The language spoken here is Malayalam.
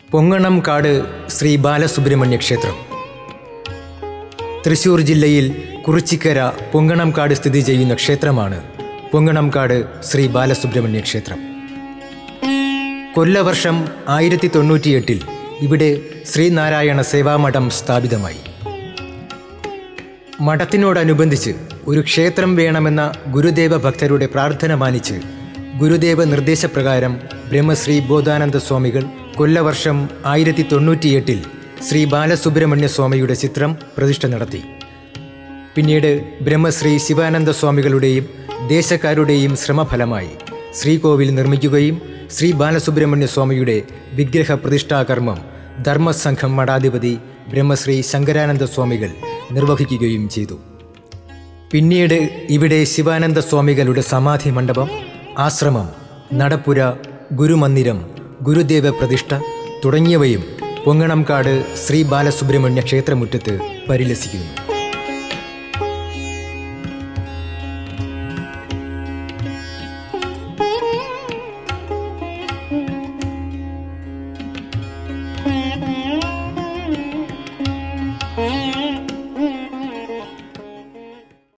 പൊങ്ങണംകാട് ശ്രീ ബാലസുബ്രഹ്മണ്യ ക്ഷേത്രം തൃശൂർ ജില്ലയിൽ കുറിച്ചിക്കര പൊങ്ങണംകാട് സ്ഥിതി ചെയ്യുന്ന ക്ഷേത്രമാണ് പൊങ്ങണംകാട് ശ്രീ ബാലസുബ്രഹ്മണ്യ ക്ഷേത്രം കൊല്ലവർഷം ആയിരത്തി തൊണ്ണൂറ്റിയെട്ടിൽ ഇവിടെ ശ്രീനാരായണ സേവാമഠം സ്ഥാപിതമായി മഠത്തിനോടനുബന്ധിച്ച് ഒരു ക്ഷേത്രം വേണമെന്ന ഗുരുദേവ ഭക്തരുടെ പ്രാർത്ഥന മാനിച്ച് ഗുരുദേവ നിർദ്ദേശപ്രകാരം ബ്രഹ്മശ്രീ ബോധാനന്ദ സ്വാമികൾ കൊല്ലവർഷം ആയിരത്തി തൊണ്ണൂറ്റിയെട്ടിൽ ശ്രീ ബാലസുബ്രഹ്മണ്യ സ്വാമിയുടെ ചിത്രം പ്രതിഷ്ഠ നടത്തി പിന്നീട് ബ്രഹ്മശ്രീ ശിവാനന്ദ സ്വാമികളുടെയും ദേശക്കാരുടെയും ശ്രമഫലമായി ശ്രീകോവിൽ നിർമ്മിക്കുകയും ശ്രീ ബാലസുബ്രഹ്മണ്യ സ്വാമിയുടെ വിഗ്രഹ പ്രതിഷ്ഠാകർമ്മം ധർമ്മസംഘം മഠാധിപതി ബ്രഹ്മശ്രീ ശങ്കരാനന്ദ സ്വാമികൾ നിർവഹിക്കുകയും ചെയ്തു പിന്നീട് ഇവിടെ ശിവാനന്ദ സ്വാമികളുടെ സമാധി മണ്ഡപം ആശ്രമം നടപ്പുര ഗുരുമന്ദിരം ഗുരുദേവ പ്രതിഷ്ഠ തുടങ്ങിയവയും പൊങ്ങണംകാട് ശ്രീ ബാലസുബ്രഹ്മണ്യ ക്ഷേത്രമുറ്റത്ത് പരിലസിക്കുന്നു